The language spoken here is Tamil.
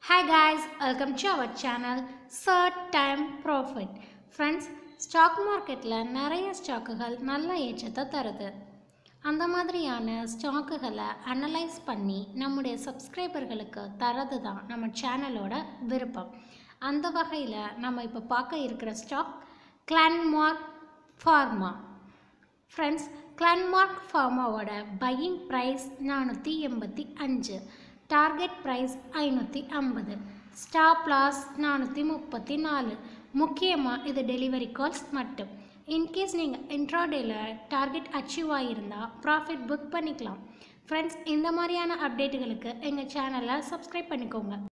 Hi guys, welcome to our channel Third Time Profit. Friends stock மார்க்கெட்டில் நிறைய ஸ்டாக்குகள் நல்ல ஏற்றத்தை தருது அந்த மாதிரியான ஸ்டாக்குகளை அனலைஸ் பண்ணி நம்முடைய சப்ஸ்கிரைபர்களுக்கு தரது தான் நம்ம சேனலோட விருப்பம் அந்த வகையில் நம்ம இப்போ பார்க்க இருக்கிற stock Glenmark pharma friends Glenmark ஃபார்மாவோட பையிங் ப்ரைஸ் நானூற்றி எண்பத்தி அஞ்சு டார்கெட் ப்ரைஸ் ஐநூற்றி ஐம்பது ஸ்டாப் லாஸ் நானூற்றி முப்பத்தி நாலு முக்கியமாக இது டெலிவரி கால்ஸ் மட்டும் இன்கேஸ் நீங்கள் இன்ட்ராடேல டார்கெட் அச்சீவ் ஆகியிருந்தால் ப்ராஃபிட் புக் பண்ணிக்கலாம் ஃப்ரெண்ட்ஸ் இந்த மாதிரியான அப்டேட்டுகளுக்கு எங்கள் சேனலை சப்ஸ்கிரைப் பண்ணிக்கோங்க